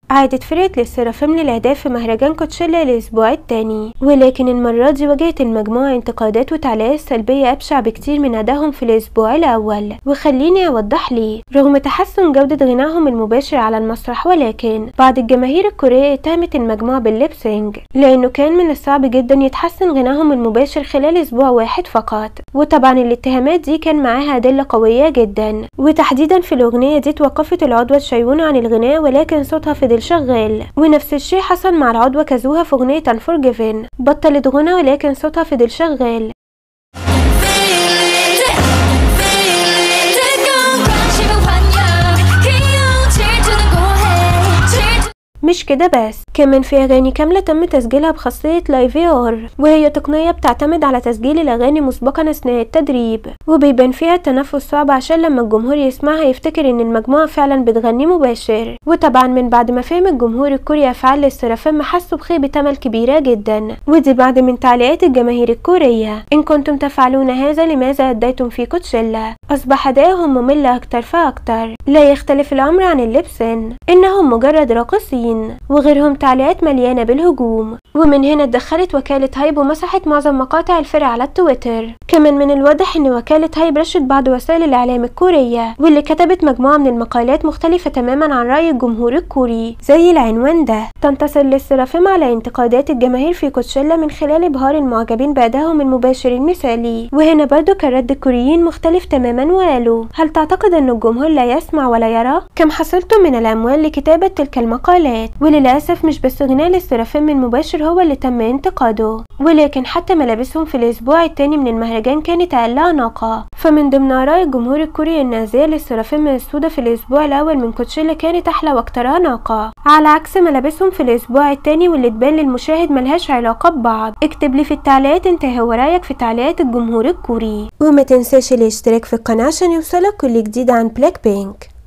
عادت فرقة للسرافيم للأهداف في مهرجان كوتشيلا الأسبوع التاني ولكن المرة دي واجهت المجموعة انتقادات وتعليقات سلبية أبشع بكتير من أدائهم في الأسبوع الأول وخليني أوضح ليه رغم تحسن جودة غناهم المباشر على المسرح ولكن بعض الجماهير الكورية اتهمت المجموعة بالليبسينج لأنه كان من الصعب جدا يتحسن غناهم المباشر خلال أسبوع واحد فقط وطبعا الاتهامات دي كان معاها أدلة قوية جدا وتحديدا في الأغنية دي توقفت العضوة شيون عن الغناء ولكن صوتها فضل شغال ونفس الشيء حصل مع العضوة كازوها في أغنية انفورجيفن بطلت غنى ولكن صوتها فضل شغال مش كده بس كمان في اغاني كاملة تم تسجيلها بخاصية لايف ار وهي تقنية بتعتمد على تسجيل الاغاني مسبقا اثناء التدريب وبيبان فيها التنفس صعب عشان لما الجمهور يسمعها يفتكر ان المجموعة فعلا بتغني مباشر وطبعا من بعد ما فهم الجمهور الكوري افعال السرافيم حسوا بخيبة امل كبيرة جدا ودي بعد من تعليقات الجماهير الكورية ان كنتم تفعلون هذا لماذا اديتم في كوتشيلا اصبح ادائهم ممل اكتر فاكتر لا يختلف الامر عن اللبسن انهم مجرد راقصين وغيرهم تعليقات مليانة بالهجوم ومن هنا اتدخلت وكالة هايب ومسحت معظم مقاطع الفرقة على التويتر كمان من الواضح ان وكالة هايب رشت بعض وسائل الاعلام الكورية واللي كتبت مجموعة من المقالات مختلفة تماما عن رأي الجمهور الكوري زي العنوان ده تنتصر للسرافيم على انتقادات الجماهير في كوتشيلا من خلال ابهار المعجبين بأدائهم المباشر المثالي وهنا برضو كان رد الكوريين مختلف تماما وقالوا هل تعتقد ان الجمهور لا يسمع ولا يرى كم حصلتم من الاموال لكتابة تلك المقالات وللأسف مش بس غناء للسرافيم المباشر هو اللي تم انتقاده ولكن حتى ملابسهم في الأسبوع التاني من المهرجان كانت أقل أناقة فمن ضمن آراء الجمهور الكوري إن الزي للسرافيم السوداء في الأسبوع الأول من كوتشيلا كانت أحلى وأكتر أناقة على عكس ملابسهم في الأسبوع التاني واللي تبان للمشاهد ملهاش علاقة ببعض اكتب لي في التعليقات انت هو رأيك في تعليقات الجمهور الكوري وما تنساش الاشتراك في القناة عشان يوصلك كل جديد عن بلاك بينك